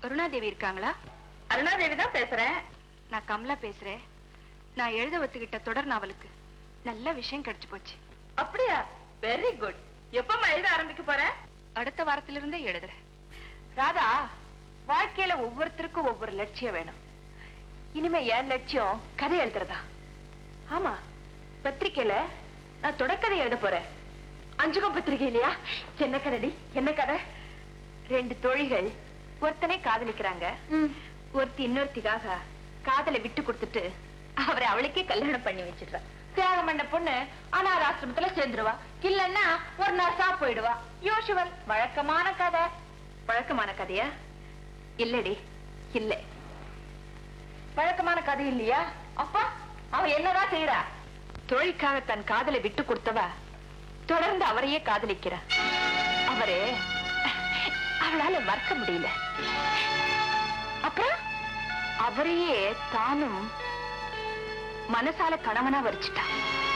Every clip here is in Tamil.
அருணாதேவி இருக்காங்களா அருணாதேவி தான் பேசுறேன் நான் கமலா பேசுறேன் நான் எழுத ஒத்துக்கிட்ட தொடர் நாவலுக்கு நல்ல விஷயம் கிடைச்சு போச்சு அப்படியா வெரி குட் எப்பமா எழுத ஆரம்பிக்க போற அடுத்த வாரத்திலிருந்தே எழுதுறேன் ராதா வாழ்க்கையில ஒவ்வொருத்தருக்கும் ஒவ்வொரு லட்சியம் வேணும் இனிமே என் லட்சியம் கதை எழுதுறதா ஆமா பத்திரிக்கையில நான் தொடக்கதை எழுத போறேன் அஞ்சுகம் பத்திரிகை இல்லையா என்ன கதடி என்ன கதை ரெண்டு தோழிகள் ஒருத்தனை காதலிக்கிறாங்க ஒருத்தி இன்னொருத்திக்காக காதலை விட்டு கொடுத்துட்டு அவரை அவளுக்கே கல்யாணம் பண்ணி வச்சிடுறா தியாகம் பண்ண பொண்ணு அனாதாசிரமத்துல சேர்ந்துருவா இல்லன்னா ஒரு நர்ஸா போயிடுவா யூஷுவல் வழக்கமான கதை வழக்கமான கதையா இல்லடி இல்ல வழக்கமான கதை இல்லையா அப்பா அவ என்னதான் செய்யறா தோழிக்காக தன் காதலை விட்டு கொடுத்தவ தொடர்ந்து அவரையே காதலிக்கிறா அவரே அவளால மறக்க முடியல அப்புறம் அவரையே தானும் மனசால கணவனா வரிச்சிட்டா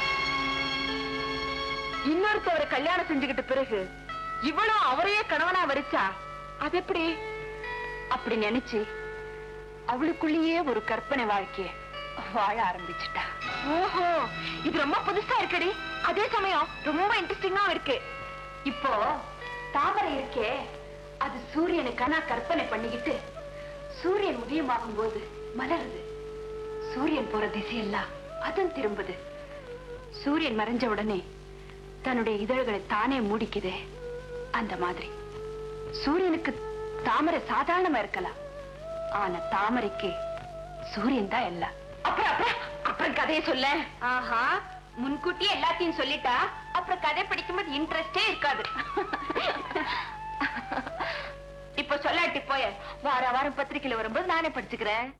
இன்னொருத்தவரை கல்யாணம் செஞ்சுக்கிட்ட பிறகு இவளும் அவரையே கணவனா வரிச்சா அது எப்படி அப்படி நினைச்சு அவளுக்குள்ளேயே ஒரு கற்பனை வாழ்க்கைய வாழ ஆரம்பிச்சுட்டா ஓஹோ இது ரொம்ப புதுசா இருக்குடி அதே சமயம் ரொம்ப இன்ட்ரெஸ்டிங்கா இருக்கு இப்போ தாமரை இருக்கே அது சூரியனுக்கான கற்பனை பண்ணிக்கிட்டு சூரியன் உதயமாகும் போது மலருது சூரியன் போற திசையெல்லாம் அதுவும் திரும்புது சூரியன் மறைஞ்ச உடனே தன்னுடைய இதழ்களை தானே மூடிக்குதே அந்த மாதிரி சூரியனுக்கு தாமரை சாதாரணமா இருக்கலாம் ஆனா தாமரைக்கு சூரியன் தான் எல்லாம் அப்புறம் அப்புறம் அப்புறம் கதையை சொல்ல ஆஹா முன்கூட்டியே எல்லாத்தையும் சொல்லிட்டா அப்புறம் கதை படிக்கும்போது இன்ட்ரெஸ்டே இருக்காது இப்ப சொல்லாட்டி போய வார வாரம் பத்திரிக்கையில வரும்போது நானே படிச்சுக்கிறேன்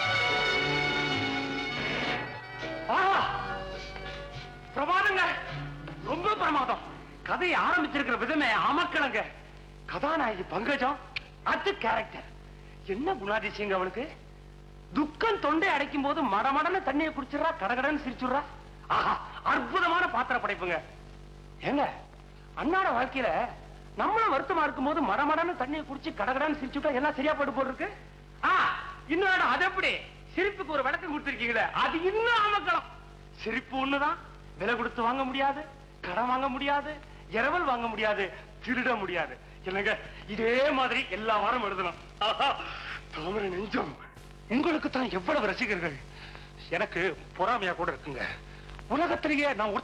ஆஹா! பிரமாதங்க ரொம்ப பிரமாதம் கதையை ஆரம்பிச்சிருக்கிற விதமே அமக்கலங்க கதாநாயகி பங்கஜம் அது கேரக்டர் என்ன குணாதிசயங்க அவளுக்கு துக்கம் தொண்டை அடைக்கும் போது மடமடன்னு தண்ணியை குடிச்சிடுறா கடகடன்னு சிரிச்சுடுறா ஆஹா அற்புதமான பாத்திர படைப்புங்க ஏங்க அண்ணாட வாழ்க்கையில நம்மளும் வருத்தமா இருக்கும்போது மடமடன்னு தண்ணியை குடிச்சு கடகடன்னு சிரிச்சுட்டா எல்லாம் சரியா போட்டு போட்டுருக்கு ஆ இன்னொரு அது எப்படி சிரிப்புக்கு ஒரு விளக்கம் கொடுத்திருக்கீங்களே அது இன்னும் அமக்கலாம் சிரிப்பு ஒண்ணுதான் விலை கொடுத்து வாங்க முடியாது கடன் வாங்க முடியாது இரவல் வாங்க முடியாது திருட முடியாது என்னங்க இதே மாதிரி எல்லா வாரம் எழுதணும் ஆஹா, தாமரை நெஞ்சம் உங்களுக்கு தான் எவ்வளவு ரசிகர்கள் எனக்கு பொறாமையா கூட இருக்குங்க உலகத்திலேயே நான்